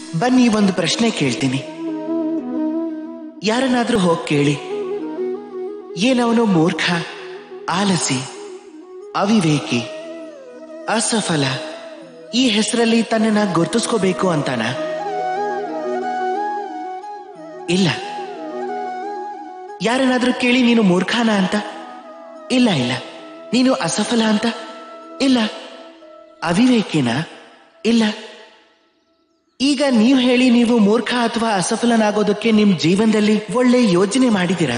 ಬನ್ನಿ ಒಂದು ಪ್ರಶ್ನೆ ಕೇಳ್ತೀನಿ ಯಾರನ್ನಾದ್ರೂ ಹೋಗಿ ಕೇಳಿ ಏನವನು ಮೂರ್ಖ ಆಲಸಿ ಅವಿವೇಕಿ ಅಸಫಲ ಈ ಹೆಸರಲ್ಲಿ ತನ್ನನ್ನ ಗುರ್ತಿಸ್ಕೋಬೇಕು ಅಂತಾನ ಇಲ್ಲ ಯಾರನ್ನಾದ್ರೂ ಕೇಳಿ ನೀನು ಮೂರ್ಖಾನ ಅಂತ ಇಲ್ಲ ಇಲ್ಲ ನೀನು ಅಸಫಲ ಅಂತ ಇಲ್ಲ ಅವಿವೇಕಿನ ಇಲ್ಲ ಈಗ ನೀವು ಹೇಳಿ ನೀವು ಮೂರ್ಖ ಅಥವಾ ಅಸಫಲನಾಗೋದಕ್ಕೆ ನಿಮ್ ಜೀವನದಲ್ಲಿ ಒಳ್ಳೆ ಯೋಜನೆ ಮಾಡಿದ್ದೀರಾ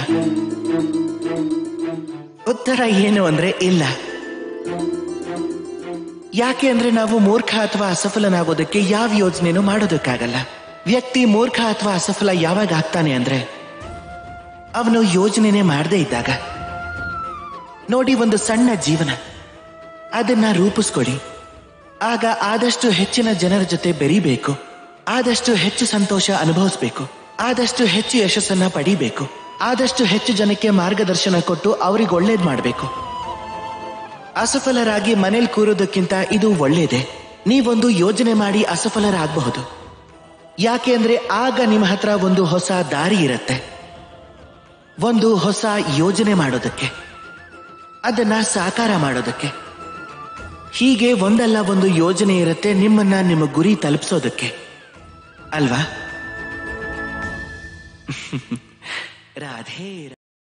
ಉತ್ತರ ಏನು ಅಂದ್ರೆ ಇಲ್ಲ ಯಾಕೆ ಅಂದ್ರೆ ನಾವು ಮೂರ್ಖ ಅಥವಾ ಅಸಫಲನಾಗೋದಕ್ಕೆ ಯಾವ ಯೋಜನೆನೂ ಮಾಡೋದಕ್ಕಾಗಲ್ಲ ವ್ಯಕ್ತಿ ಮೂರ್ಖ ಅಥವಾ ಅಸಫಲ ಯಾವಾಗ ಆಗ್ತಾನೆ ಅಂದ್ರೆ ಅವನು ಯೋಜನೆನೆ ಮಾಡದೇ ಇದ್ದಾಗ ನೋಡಿ ಒಂದು ಸಣ್ಣ ಜೀವನ ಅದನ್ನ ರೂಪಿಸ್ಕೊಡಿ ಆಗ ಆದಷ್ಟು ಹೆಚ್ಚಿನ ಜನರ ಜೊತೆ ಬೆರಿಬೇಕು ಆದಷ್ಟು ಹೆಚ್ಚು ಸಂತೋಷ ಅನುಭವಿಸ್ಬೇಕು ಆದಷ್ಟು ಹೆಚ್ಚು ಯಶಸ್ಸನ್ನ ಪಡಿಬೇಕು ಆದಷ್ಟು ಹೆಚ್ಚು ಜನಕ್ಕೆ ಮಾರ್ಗದರ್ಶನ ಕೊಟ್ಟು ಅವ್ರಿಗೆ ಒಳ್ಳೇದ್ ಮಾಡಬೇಕು ಅಸಫಲರಾಗಿ ಮನೇಲಿ ಕೂರೋದಕ್ಕಿಂತ ಇದು ಒಳ್ಳೇದೆ ನೀವೊಂದು ಯೋಜನೆ ಮಾಡಿ ಅಸಫಲರಾಗಬಹುದು ಯಾಕೆ ಅಂದ್ರೆ ಆಗ ನಿಮ್ಮ ಹತ್ರ ಒಂದು ಹೊಸ ದಾರಿ ಇರುತ್ತೆ ಒಂದು ಹೊಸ ಯೋಜನೆ ಮಾಡೋದಕ್ಕೆ ಅದನ್ನ ಸಾಕಾರ ಮಾಡೋದಕ್ಕೆ ಹೀಗೆ ಒಂದಲ್ಲ ಒಂದು ಯೋಜನೆ ಇರುತ್ತೆ ನಿಮ್ಮನ್ನ ನಿಮ್ಮ ಗುರಿ ತಲುಪಿಸೋದಕ್ಕೆ ಅಲ್ವಾ ರಾಧೇ